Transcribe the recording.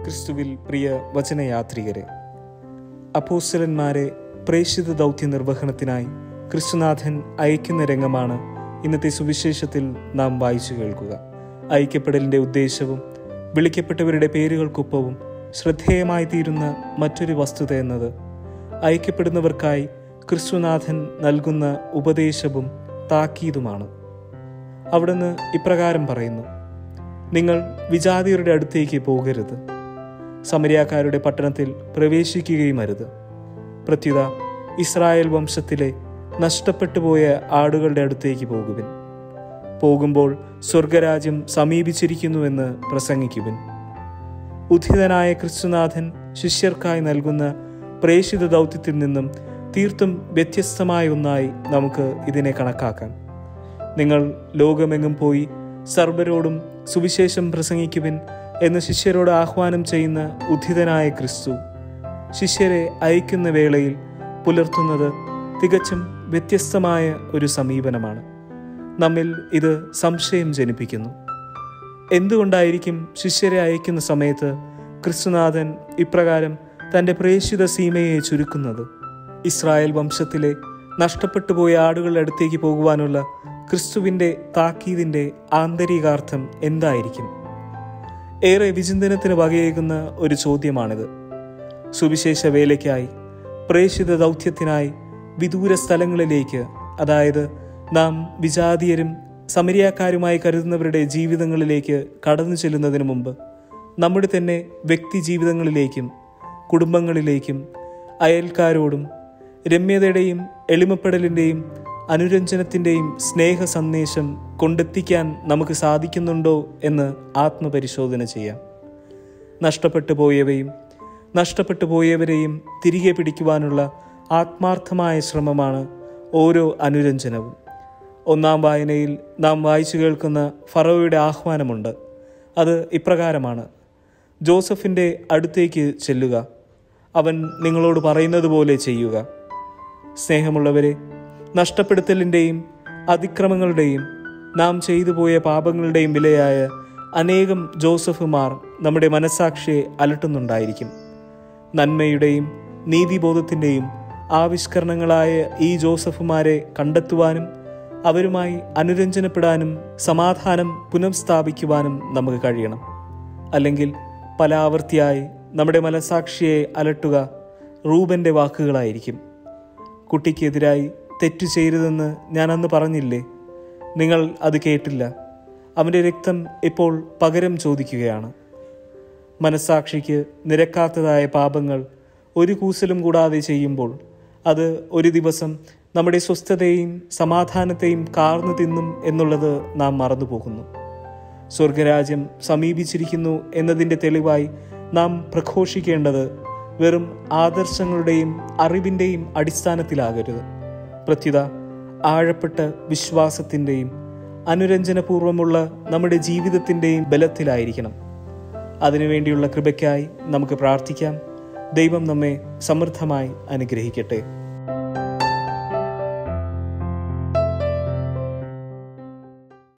ക്രിസ്തുവിൽ പ്രിയ വചനയാത്രികരെ അപ്പോസ്റ്റലന്മാരെ പ്രേഷിത ദൗത്യ നിർവഹണത്തിനായി ക്രിസ്തുനാഥൻ അയക്കുന്ന രംഗമാണ് ഇന്നത്തെ സുവിശേഷത്തിൽ നാം വായിച്ചു കേൾക്കുക അയക്കപ്പെടലിന്റെ ഉദ്ദേശവും വിളിക്കപ്പെട്ടവരുടെ പേരുകൾക്കൊപ്പവും ശ്രദ്ധേയമായി തീരുന്ന മറ്റൊരു വസ്തുത എന്നത് അയക്കപ്പെടുന്നവർക്കായി ക്രിസ്തുനാഥൻ നൽകുന്ന ഉപദേശവും താക്കീതുമാണ് അവിടുന്ന് ഇപ്രകാരം പറയുന്നു നിങ്ങൾ വിജാതിയരുടെ അടുത്തേക്ക് പോകരുത് സമരിയാക്കാരുടെ പട്ടണത്തിൽ പ്രവേശിക്കുകയും അരുത് പ്രത്യുത ഇസ്രായേൽ വംശത്തിലെ നഷ്ടപ്പെട്ടു പോയ ആടുകളുടെ അടുത്തേക്ക് പോകുവിൻ പോകുമ്പോൾ സ്വർഗരാജ്യം സമീപിച്ചിരിക്കുന്നുവെന്ന് പ്രസംഗിക്കുവിൻ ഉദ്ധിതനായ ക്രിസ്തുനാഥൻ ശിഷ്യർക്കായി നൽകുന്ന പ്രേഷിത ദൗത്യത്തിൽ നിന്നും തീർത്തും വ്യത്യസ്തമായ ഒന്നായി നമുക്ക് ഇതിനെ കണക്കാക്കാം നിങ്ങൾ ലോകമെങ്ങും പോയി സർവരോടും സുവിശേഷം പ്രസംഗിക്കുവിൻ എന്ന് ശിഷ്യരോട് ആഹ്വാനം ചെയ്യുന്ന ഉദ്ധിതനായ ക്രിസ്തു ശിഷ്യരെ അയക്കുന്ന വേളയിൽ പുലർത്തുന്നത് തികച്ചും വ്യത്യസ്തമായ ഒരു സമീപനമാണ് നമ്മിൽ ഇത് സംശയം ജനിപ്പിക്കുന്നു എന്തുകൊണ്ടായിരിക്കും ശിഷ്യരെ അയക്കുന്ന സമയത്ത് ക്രിസ്തുനാഥൻ ഇപ്രകാരം തൻ്റെ പ്രേക്ഷിത സീമയെ ചുരുക്കുന്നത് ഇസ്രായേൽ വംശത്തിലെ നഷ്ടപ്പെട്ടു പോയ ആടുകളുടെ അടുത്തേക്ക് പോകുവാനുള്ള ക്രിസ്തുവിൻ്റെ താക്കീതിൻ്റെ ആന്തരികാർത്ഥം എന്തായിരിക്കും ഏറെ വിചിന്തനത്തിന് വകയേകുന്ന ഒരു ചോദ്യമാണിത് സുവിശേഷ വേലയ്ക്കായി പ്രേക്ഷിത ദൗത്യത്തിനായി വിദൂര സ്ഥലങ്ങളിലേക്ക് അതായത് നാം വിജാതീയരും സമരിയാക്കാരുമായി കരുതുന്നവരുടെ ജീവിതങ്ങളിലേക്ക് കടന്നു ചെല്ലുന്നതിന് മുമ്പ് നമ്മുടെ തന്നെ വ്യക്തി ജീവിതങ്ങളിലേക്കും കുടുംബങ്ങളിലേക്കും അയൽക്കാരോടും രമ്യതയുടെയും എളിമപ്പെടലിൻ്റെയും അനുരഞ്ജനത്തിൻ്റെയും സ്നേഹ സന്ദേശം കൊണ്ടെത്തിക്കാൻ നമുക്ക് സാധിക്കുന്നുണ്ടോ എന്ന് ആത്മപരിശോധന ചെയ്യാം നഷ്ടപ്പെട്ടു പോയവയും നഷ്ടപ്പെട്ടു പോയവരെയും തിരികെ പിടിക്കുവാനുള്ള ആത്മാർത്ഥമായ ശ്രമമാണ് ഓരോ അനുരഞ്ജനവും ഒന്നാം വായനയിൽ നാം വായിച്ചു കേൾക്കുന്ന ഫറോയുടെ ആഹ്വാനമുണ്ട് അത് ഇപ്രകാരമാണ് ജോസഫിൻ്റെ അടുത്തേക്ക് ചെല്ലുക അവൻ നിങ്ങളോട് പറയുന്നത് പോലെ ചെയ്യുക സ്നേഹമുള്ളവരെ നഷ്ടപ്പെടുത്തലിൻ്റെയും അതിക്രമങ്ങളുടെയും നാം ചെയ്തു പോയ പാപങ്ങളുടെയും വിലയായ അനേകം ജോസഫുമാർ നമ്മുടെ മനസാക്ഷിയെ അലട്ടുന്നുണ്ടായിരിക്കും നന്മയുടെയും നീതിബോധത്തിൻ്റെയും ആവിഷ്കരണങ്ങളായ ഈ ജോസഫുമാരെ കണ്ടെത്തുവാനും അവരുമായി അനുരഞ്ജനപ്പെടാനും സമാധാനം പുനഃസ്ഥാപിക്കുവാനും നമുക്ക് കഴിയണം അല്ലെങ്കിൽ പല ആവർത്തിയായി നമ്മുടെ മനസാക്ഷിയെ അലട്ടുക റൂബന്റെ വാക്കുകളായിരിക്കും കുട്ടിക്കെതിരായി തെറ്റു ചെയ്യരുതെന്ന് ഞാൻ അന്ന് പറഞ്ഞില്ലേ നിങ്ങൾ അത് കേട്ടില്ല അവൻ്റെ രക്തം ഇപ്പോൾ പകരം ചോദിക്കുകയാണ് മനസാക്ഷിക്ക് നിരക്കാത്തതായ പാപങ്ങൾ ഒരു കൂസലും കൂടാതെ ചെയ്യുമ്പോൾ അത് ഒരു ദിവസം നമ്മുടെ സ്വസ്ഥതയെയും സമാധാനത്തെയും കാർന്നു തിന്നും എന്നുള്ളത് നാം മറന്നുപോകുന്നു സ്വർഗരാജ്യം സമീപിച്ചിരിക്കുന്നു എന്നതിൻ്റെ തെളിവായി നാം പ്രഘോഷിക്കേണ്ടത് വെറും ആദർശങ്ങളുടെയും അറിവിൻ്റെയും അടിസ്ഥാനത്തിലാകരുത് പ്രത്യുത ആഴപ്പെട്ട വിശ്വാസത്തിൻ്റെയും അനുരഞ്ജനപൂർവമുള്ള നമ്മുടെ ജീവിതത്തിൻ്റെയും ബലത്തിലായിരിക്കണം അതിനുവേണ്ടിയുള്ള കൃപയ്ക്കായി നമുക്ക് പ്രാർത്ഥിക്കാം ദൈവം നമ്മെ സമൃദ്ധമായി അനുഗ്രഹിക്കട്ടെ